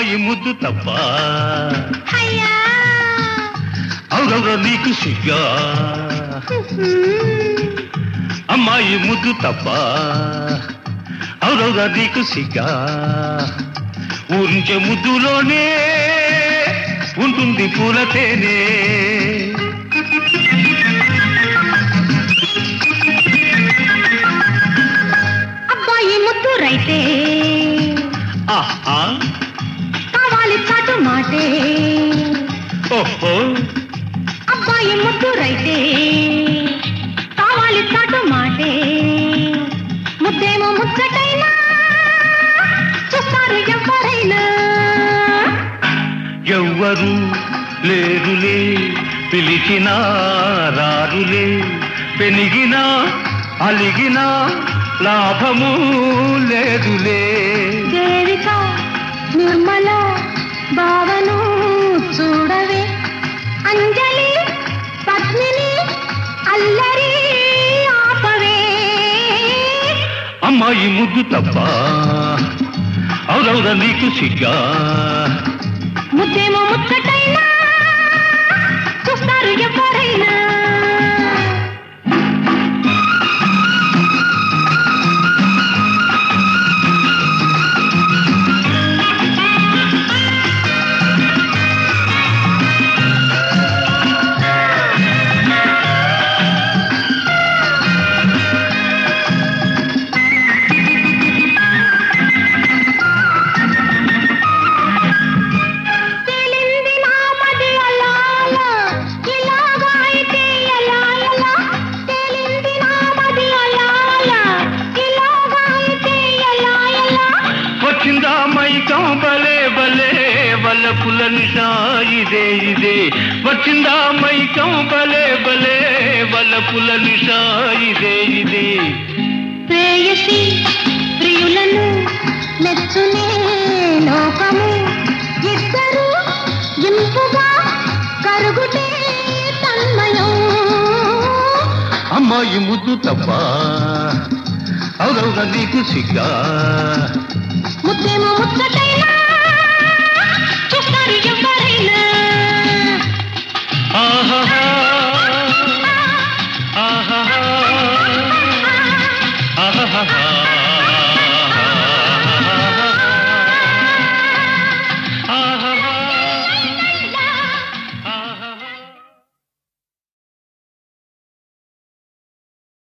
అమ్మాయి ముద్దు తప్ప హయ్యా అవురవుర నీకు సిగ్గా అమ్మాయి ముద్దు తప్ప అవురవుర నీకు సిగ్గా ఊరించే ముద్దులోనే ఉంటుంది పూల తేనే అబ్బాయి ముద్దు రైతే ఆహా కావాలి చాటు మాటే ఓహో అబ్బాయి ముద్దు రైతే కావాలి చాటు మాటే ముద్దేమో ముచ్చటైనా చూస్తారు ఎవరైనా ఎవ్వరు లేరులే పిలిచినా రారులే పెనిగినా అలిగినా లాభము లేదులే దేవిక నిర్మల భావను చూడవే అంజలి పద్మిని అల్లరి ఆపవే అమ్మాయి ముద్దు తప్ప అవురవుర నీకు సిగ్గా ముద్దేమో ముచ్చటైనా చూస్తారు ఎవరైనా తేలింది నామది అలా అలా, ఇలాగా అయితే ఎలా ఎలా? తేలింది నామది అలా అలా, ఇలాగా అయితే ఎలా ఎలా? వచ్చిందా మైకం బలే బలే వల్లపుల నిషా ఇదే ఇదే వచ్చిందా మైకం బలే బలే వల్లపుల నిషా ఇదే ఇదే ప్రేయసి ప్రియులను మెచ్చునే లోకము ఇద్దరు ఇంపుగా కరుగుటే తన్మయం అమ్మాయి ముద్దు తప్ప అవురవుర నీకు సిగ్గా ముద్దేమో ముచ్చటైనా